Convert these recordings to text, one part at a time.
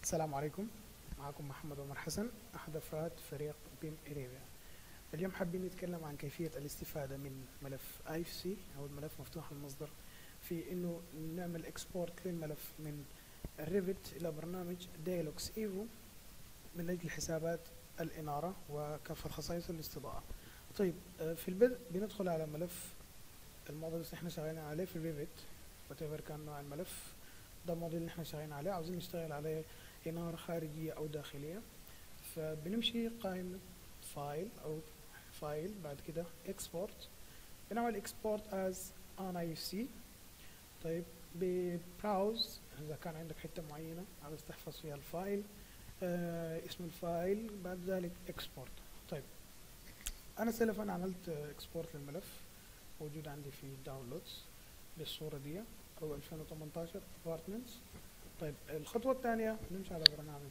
السلام عليكم معكم محمد عمر حسن أحد أفراد فريق بيم إريبيا اليوم حابين نتكلم عن كيفية الاستفادة من ملف IFC أو الملف مفتوح المصدر في إنه نعمل إكسبورت للملف من الريفت إلى برنامج دايلوكس إيفو من أجل حسابات الإنارة وكافة خصائص الاستضاءة طيب آه، في البدء بندخل على ملف الموديل اللي احنا شغالين عليه في الريفت وات كان نوع الملف ده الموديل اللي احنا شغالين عليه عاوزين نشتغل عليه إنارة خارجية أو داخلية فبنمشي قائمة فايل أو فايل بعد كده اكسبورت بنعمل اكسبورت از ان اي سي طيب ببراوز إذا كان عندك حتة معينة عاوز تحفظ فيها الفايل آه اسم الفايل بعد ذلك اكسبورت طيب أنا سلفا عملت اكسبورت للملف موجود عندي في داونلودز بالصورة دي أو 2018 ابارتمنتس طيب الخطوة الثانية نمشي على برنامج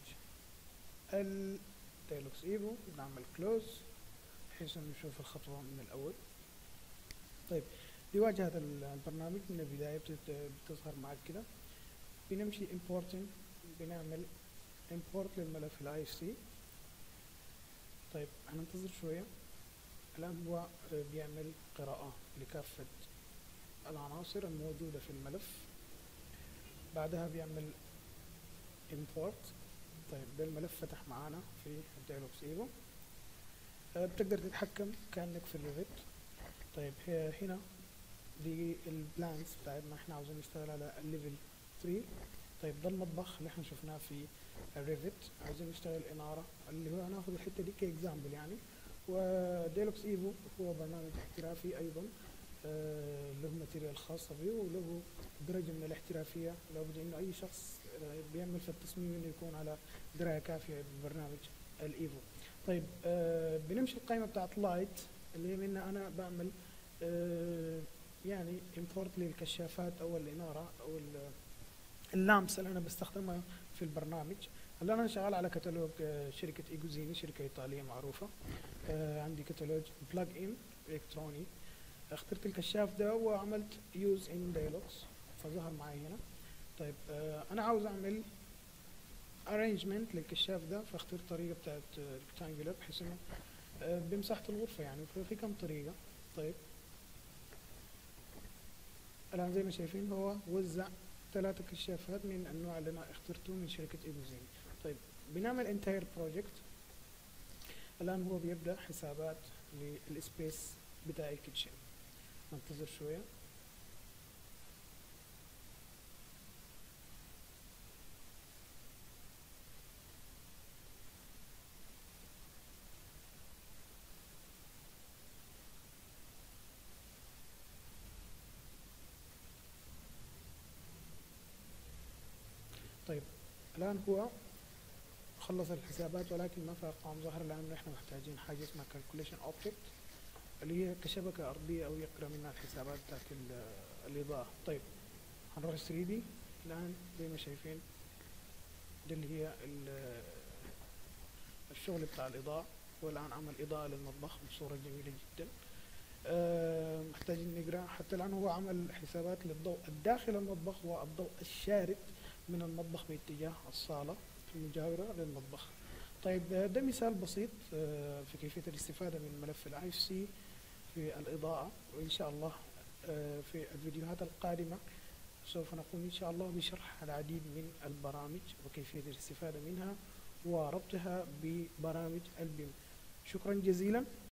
الديلوكس ايفو بنعمل كلوز بحيث انه نشوف الخطوة من الأول طيب دي واجهة البرنامج من البداية بتت- بتظهر معك كده بنمشي importing بنعمل import للملف الاي اف سي طيب هننتظر شوية الآن هو آه، بيعمل قراءة لكافة العناصر الموجودة في الملف بعدها بيعمل import طيب ده الملف فتح معانا في الديالوجز ايفو آه، بتقدر تتحكم كأنك في الريفت طيب هي هنا دي البلانز بتاعتنا احنا عاوزين نشتغل على الليفل 3 طيب ده المطبخ اللي احنا شفناه في الريفت عاوزين نشتغل انارة اللي هو هناخد الحتة دي كاكزامبل يعني وديلوكس ايفو هو برنامج احترافي ايضا آه، له ماتيريال خاصة به وله درجة من الاحترافية لابد انه اي شخص آه، بيعمل في التصميم انه يكون على دراية كافية ببرنامج الايفو طيب آه بنمشي القائمة بتاعت لايت اللي هي منها انا بعمل آه يعني امبورت للكشافات او الانارة او ال- اللامس اللي انا بستخدمها في البرنامج هلا انا شغال على كتالوج آه، شركة ايجوزيني شركة ايطالية معروفة آه عندي كتالوج بلاج ان الكتروني اخترت الكشاف ده وعملت يوز ان دايلوكس فظهر معي هنا طيب آه انا عاوز اعمل ارينجمنت للكشاف ده فاخترت طريقه بتاعت ريكتانجولار بحيث انه آه بمساحه الغرفه يعني ففي كم طريقه طيب الان زي ما شايفين هو وزع ثلاثة كشافات من النوع اللي انا اخترته من شركة ايجوزين طيب بنعمل انتاير بروجكت الان هو بيبدا حسابات للسبيس بتاع الكيتشن ننتظر شويه طيب الآن هو خلص الحسابات ولكن ما في أرقام ظهر لأنه إحنا محتاجين حاجة اسمها calculation object اللي هي كشبكة أرضية أو يقرأ منها الحسابات بتاعت ال- الإضاءة طيب هنروح 3 دي الآن زي ما شايفين دي اللي هي ال- الشغل بتاع الإضاءة والآن عمل إضاءة للمطبخ بصورة جميلة جدا آه، محتاجين نقرأ حتى الآن هو عمل حسابات للضوء الداخل المطبخ والضوء الشارد من المطبخ باتجاه الصالة المجاورة للمطبخ طيب آه، ده مثال بسيط آه، في كيفية الاستفادة من ملف الاي اف سي في الإضاءة وإن شاء الله آه، في الفيديوهات القادمة سوف نقوم إن شاء الله بشرح العديد من البرامج وكيفية الاستفادة منها وربطها ببرامج البيم شكرا جزيلا